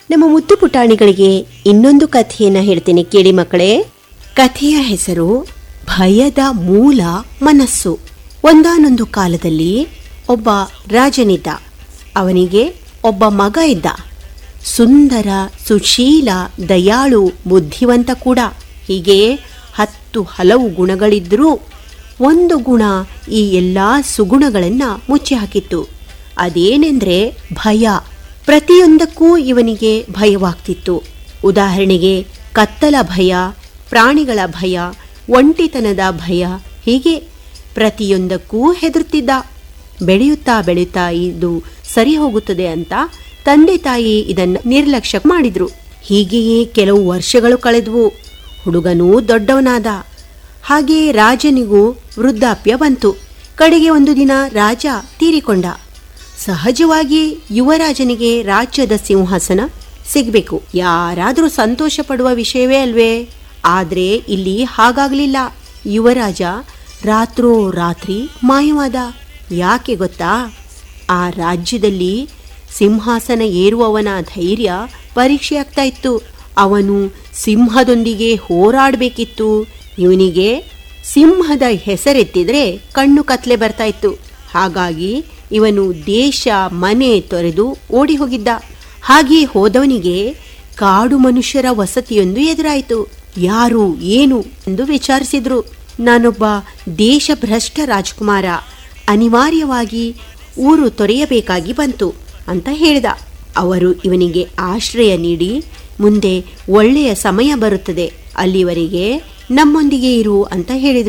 ನಮ್ಮ ಮುದ್ದು ಪುಟಾಣಿಗಳಿಗೆ ಇನ್ನೊಂದು ಕಥೆಯನ್ನ ಹೇಳ್ತೀನಿ ಕೇಳಿ ಮಕ್ಕಳೇ ಕಥೆಯ ಹೆಸರು ಭಯದ ಮೂಲ ಮನಸ್ಸು ಒಂದಾನೊಂದು ಕಾಲದಲ್ಲಿ ಒಬ್ಬ ರಾಜನಿದ್ದ ಅವನಿಗೆ ಒಬ್ಬ ಮಗ ಇದ್ದ ಸುಂದರ ಸುಶೀಲ ದಯಾಳು ಬುದ್ಧಿವಂತ ಕೂಡ ಹೀಗೆ ಹತ್ತು ಹಲವು ಗುಣಗಳಿದ್ದರೂ ಒಂದು ಗುಣ ಈ ಎಲ್ಲ ಸುಗುಣಗಳನ್ನ ಮುಚ್ಚಿ ಹಾಕಿತ್ತು ಅದೇನೆಂದ್ರೆ ಭಯ ಪ್ರತಿಯೊಂದಕ್ಕೂ ಇವನಿಗೆ ಭಯವಾಗ್ತಿತ್ತು ಉದಾಹರಣೆಗೆ ಕತ್ತಲ ಭಯ ಪ್ರಾಣಿಗಳ ಭಯ ಒಂಟಿತನದ ಭಯ ಹೀಗೆ ಪ್ರತಿಯೊಂದಕ್ಕೂ ಹೆದರುತ್ತಿದ್ದ ಬೆಳೆಯುತ್ತಾ ಬೆಳೆಯುತ್ತಾ ಇದು ಸರಿ ಹೋಗುತ್ತದೆ ಅಂತ ತಂದೆ ತಾಯಿ ಇದನ್ನು ನಿರ್ಲಕ್ಷ್ಯ ಮಾಡಿದ್ರು ಹೀಗೆಯೇ ಕೆಲವು ವರ್ಷಗಳು ಕಳೆದವು ಹುಡುಗನೂ ದೊಡ್ಡವನಾದ ಹಾಗೆಯೇ ರಾಜನಿಗೂ ವೃದ್ಧಾಪ್ಯ ಬಂತು ಕಡೆಗೆ ಒಂದು ದಿನ ರಾಜ ತೀರಿಕೊಂಡ ಸಹಜವಾಗಿ ಯುವರಾಜನಿಗೆ ರಾಜ್ಯದ ಸಿಂಹಾಸನ ಸಿಗಬೇಕು ಯಾರಾದರೂ ಸಂತೋಷ ಪಡುವ ವಿಷಯವೇ ಅಲ್ವೇ ಆದ್ರೆ ಇಲ್ಲಿ ಹಾಗಾಗ್ಲಿಲ್ಲ ಯುವರಾಜ ರಾತ್ರೋ ರಾತ್ರಿ ಮಾಯವಾದ ಯಾಕೆ ಗೊತ್ತಾ ಆ ರಾಜ್ಯದಲ್ಲಿ ಸಿಂಹಾಸನ ಏರುವವನ ಧೈರ್ಯ ಪರೀಕ್ಷೆ ಆಗ್ತಾ ಇತ್ತು ಅವನು ಸಿಂಹದೊಂದಿಗೆ ಹೋರಾಡಬೇಕಿತ್ತು ಇವನಿಗೆ ಸಿಂಹದ ಹೆಸರೆತ್ತಿದ್ರೆ ಕಣ್ಣು ಕತ್ಲೆ ಬರ್ತಾ ಇತ್ತು ಹಾಗಾಗಿ ಇವನು ದೇಶ ಮನೆ ತೊರೆದು ಓಡಿ ಹೋಗಿದ್ದ ಹಾಗೆ ಹೋದವನಿಗೆ ಕಾಡು ಮನುಷ್ಯರ ವಸತಿಯೊಂದು ಎದುರಾಯಿತು ಯಾರು ಏನು ಎಂದು ವಿಚಾರಿಸಿದ್ರು ನಾನೊಬ್ಬ ದೇಶಭ್ರಷ್ಟ ರಾಜ್ಕುಮಾರ ಅನಿವಾರ್ಯವಾಗಿ ಊರು ತೊರೆಯಬೇಕಾಗಿ ಬಂತು ಅಂತ ಹೇಳಿದ ಅವರು ಇವನಿಗೆ ಆಶ್ರಯ ನೀಡಿ ಮುಂದೆ ಒಳ್ಳೆಯ ಸಮಯ ಬರುತ್ತದೆ ಅಲ್ಲಿವರೆಗೆ ನಮ್ಮೊಂದಿಗೆ ಇರು ಅಂತ ಹೇಳಿದರು